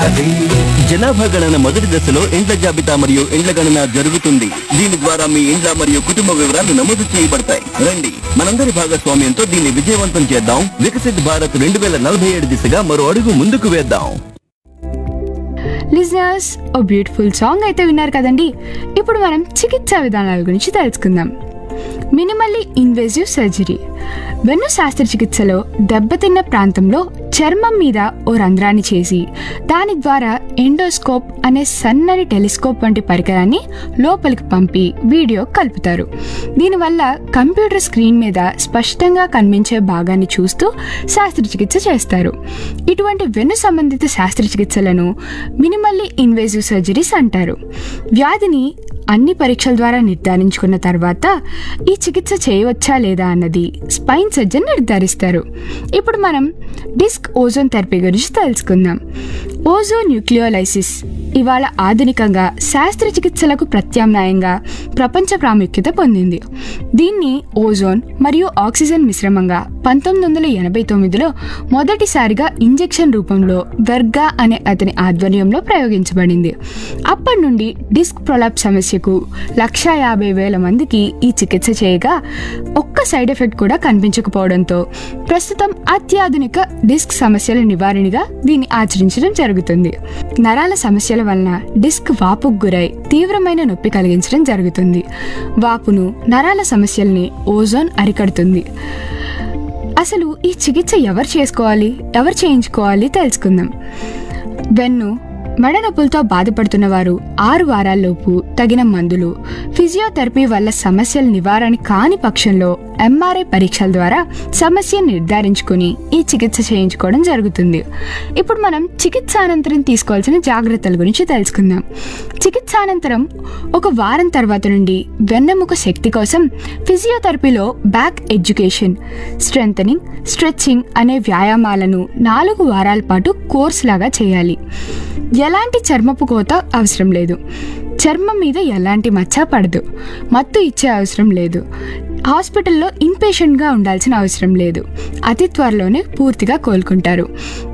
జనాభా గణన మొదటి దశలో ఇండ్ల జాబితా మరియు ఇండ్ల గణన జరుగుతుంది దీని ద్వారా మీ ఇండ్ల మరియు కుటుంబ వివరాలు నమోదు చేయబడతాయి రండి మనందరి భాగస్వామ్యంతో దీన్ని విజయవంతం చేద్దాం వికసిత్ భారత్ రెండు వేల నలభై ఏడు దిశగా మరో అడుగు ముందుకు వేద్దాం లిజనర్స్ ఓ బ్యూటిఫుల్ సాంగ్ అయితే విన్నారు కదండి ఇప్పుడు మనం చికిత్సా విధానాల గురించి తెలుసుకుందాం మినిమల్లీ ఇన్వేజివ్ సర్జరీ వెన్ను శస్త్రచికిత్సలో దెబ్బతిన్న ప్రాంతంలో చర్మం మీద ఓ రంధ్రాన్ని చేసి దాని ద్వారా ఎండోస్కోప్ అనే సన్నని టెలిస్కోప్ వంటి పరికరాన్ని లోపలికి పంపి వీడియో కలుపుతారు దీనివల్ల కంప్యూటర్ స్క్రీన్ మీద స్పష్టంగా కనిపించే భాగాన్ని చూస్తూ శస్త్రచికిత్స చేస్తారు ఇటువంటి వెన్ను సంబంధిత శస్త్రచికిత్సలను మినిమల్లీ ఇన్వేజివ్ సర్జరీస్ అంటారు వ్యాధిని అన్ని పరీక్షల ద్వారా నిర్ధారించుకున్న తర్వాత ఈ చికిత్స చేయవచ్చా లేదా అన్నది స్పైన్ సర్జన్ నిర్ధారిస్తారు ఇప్పుడు మనం డిస్క్ ఓజోన్ థెరపీ గురించి తెలుసుకుందాం ఓజో న్యూక్లియోలైసిస్ ఇవాళ ఆధునికంగా శాస్త్రచికిత్సలకు ప్రత్యామ్నాయంగా ప్రపంచ ప్రాముఖ్యత పొందింది దీన్ని ఓజోన్ మరియు ఆక్సిజన్ మిశ్రమంగా పంతొమ్మిది వందల ఎనభై తొమ్మిదిలో మొదటిసారిగా ఇంజెక్షన్ రూపంలో వెర్గా అనే అతని ఆధ్వర్యంలో ప్రయోగించబడింది అప్పటి నుండి డిస్క్ ప్రొలాప్ సమస్యకు లక్షా యాభై వేల మందికి ఈ చికిత్స చేయగా ఒక్క సైడ్ ఎఫెక్ట్ కూడా కనిపించకపోవడంతో ప్రస్తుతం అత్యాధునిక డిస్క్ సమస్యల నివారణగా దీన్ని ఆచరించడం జరుగుతుంది నరాల సమస్యల వలన డిస్క్ వాపుకు గురై తీవ్రమైన నొప్పి కలిగించడం జరుగుతుంది వాపును నరాల సమస్యల్ని ఓజోన్ అరికడుతుంది అసలు ఈ చికిత్స ఎవరు చేసుకోవాలి ఎవరు చేయించుకోవాలి తెలుసుకుందాం వెన్ను మెడ నొప్పులతో బాధపడుతున్న వారు ఆరు వారాల్లోపు తగిన మందులు ఫిజియోథెరపీ వల్ల సమస్యల నివారణ కాని పక్షంలో ఎంఆర్ఐ పరీక్షల ద్వారా సమస్యను నిర్ధారించుకుని ఈ చికిత్స చేయించుకోవడం జరుగుతుంది ఇప్పుడు మనం చికిత్స అనంతరం తీసుకోవాల్సిన జాగ్రత్తల గురించి తెలుసుకుందాం చికిత్స అనంతరం ఒక వారం తర్వాత నుండి వెన్నెముక శక్తి కోసం ఫిజియోథెరపీలో బ్యాక్ ఎడ్యుకేషన్ స్ట్రెంథనింగ్ స్ట్రెచ్చింగ్ అనే వ్యాయామాలను నాలుగు వారాల పాటు కోర్స్ లాగా చేయాలి ఎలాంటి చర్మపు కోత అవసరం లేదు చర్మం మీద ఎలాంటి మచ్చ పడదు మత్తు ఇచ్చే అవసరం లేదు హాస్పిటల్లో ఇన్పేషెంట్గా ఉండాల్సిన అవసరం లేదు అతి త్వరలోనే పూర్తిగా కోలుకుంటారు